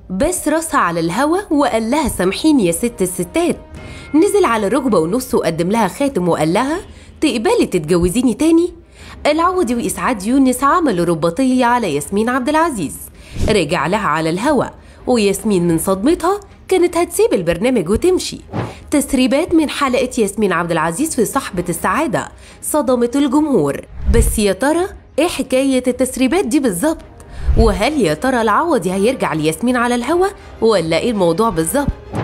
بس راسها على الهوا وقال لها سامحيني يا ست الستات نزل على ركبة ونص وقدم لها خاتم وقال لها تقبلي تتجوزيني تاني العوضي وإسعاد يونس عملوا رباطية على ياسمين عبد العزيز رجع لها على الهوا وياسمين من صدمتها كانت هتسيب البرنامج وتمشي تسريبات من حلقة ياسمين عبد العزيز في صحبة السعادة صدمت الجمهور بس يا ترى ايه حكاية التسريبات دي بالظبط وهل يا ترى العوضي هيرجع لياسمين على الهوا ولا ايه الموضوع بالظبط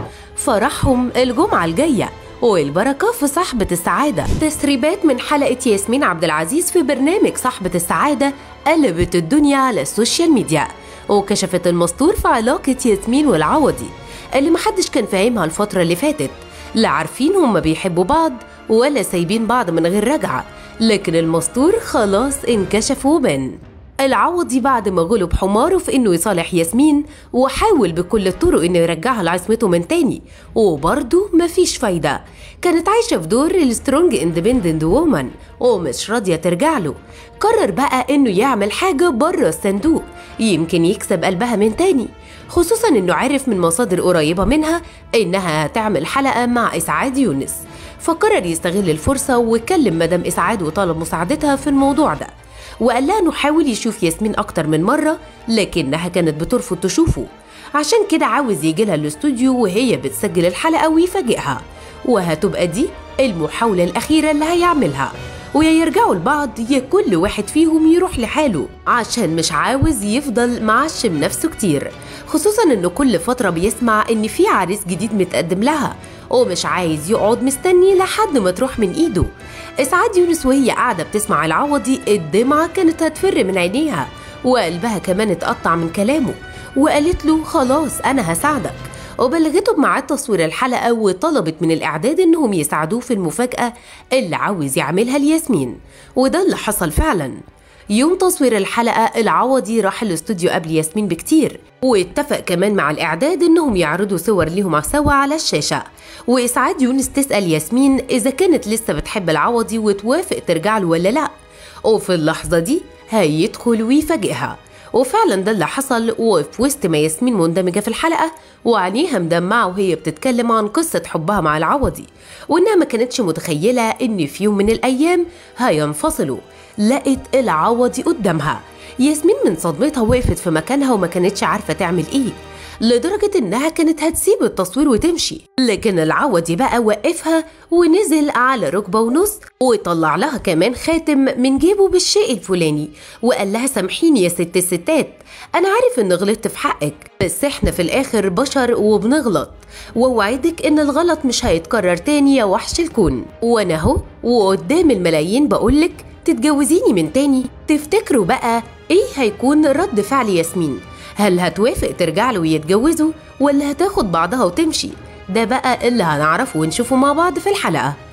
فرحهم الجمعة الجاية والبركة في صحبة السعادة تسريبات من حلقة ياسمين عبد العزيز في برنامج صحبة السعادة قلبت الدنيا على السوشيال ميديا وكشفت المستور في علاقة ياسمين والعوضي اللي محدش كان فاهمها الفترة اللي فاتت لا عارفين هما بيحبوا بعض ولا سايبين بعض من غير رجعة لكن المستور خلاص انكشف وبان العوضي بعد ما غلب حماره في انه يصالح ياسمين وحاول بكل الطرق انه يرجعها لعصمته من تاني وبرضه مفيش فايدة كانت عايشة في دور السترونج اندبندنت وومن ومش راضية ترجع له قرر بقى انه يعمل حاجة بره الصندوق يمكن يكسب قلبها من تاني خصوصا انه عرف من مصادر قريبة منها انها هتعمل حلقة مع اسعاد يونس فقرر يستغل الفرصة وكلم مدام اسعاد وطلب مساعدتها في الموضوع ده وقال لها انه حاول يشوف ياسمين اكتر من مرة لكنها كانت بترفض تشوفه عشان كده عاوز يجي لها الاستوديو وهي بتسجل الحلقة ويفاجئها وهتبقى دي المحاولة الأخيرة اللي هيعملها ويا يرجعوا لبعض يا كل واحد فيهم يروح لحاله عشان مش عاوز يفضل معشم نفسه كتير خصوصا انه كل فترة بيسمع ان في عريس جديد متقدم لها ومش عايز يقعد مستني لحد ما تروح من ايده اسعاد يونس وهي قاعدة بتسمع العوضي الدمعة كانت هتفر من عينيها وقلبها كمان اتقطع من كلامه وقالت له خلاص انا هساعدك وبلغته بميعاد تصوير الحلقة وطلبت من الإعداد إنهم يساعدوه في المفاجأة اللي عاوز يعملها لياسمين وده اللي حصل فعلا يوم تصوير الحلقة العوضي راح الاستوديو قبل ياسمين بكتير واتفق كمان مع الإعداد إنهم يعرضوا صور ليهم سوا على الشاشة وإسعاد يونس تسأل ياسمين إذا كانت لسه بتحب العوضي وتوافق ترجع له ولا لأ وفي اللحظة دي هيدخل ويفاجئها وفعلا ده اللي حصل وفي وسط ما ياسمين مندمجة في الحلقة وعينيها مدمعة وهي بتتكلم عن قصة حبها مع العوضي وإنها ما كانتش متخيلة إن في يوم من الأيام هينفصلوا لقت العوضي قدامها ياسمين من صدمتها وقفت في مكانها وما كانتش عارفة تعمل إيه لدرجة إنها كانت هتسيب التصوير وتمشي لكن العوضي بقى وقفها ونزل على ركبة ونص وطلع لها كمان خاتم من جيبه بالشيء الفلاني وقال لها سامحيني يا ست الستات أنا عارف إن غلطت في حقك بس إحنا في الآخر بشر وبنغلط ووعدك إن الغلط مش هيتكرر تاني يا وحش الكون وأنا أهو وقدام الملايين بقولك تتجوزيني من تاني تفتكروا بقى إيه هيكون رد فعل ياسمين هل هتوافق ترجع له ويتجوزوا ولا هتاخد بعضها وتمشي ده بقى اللي هنعرفه ونشوفه مع بعض في الحلقة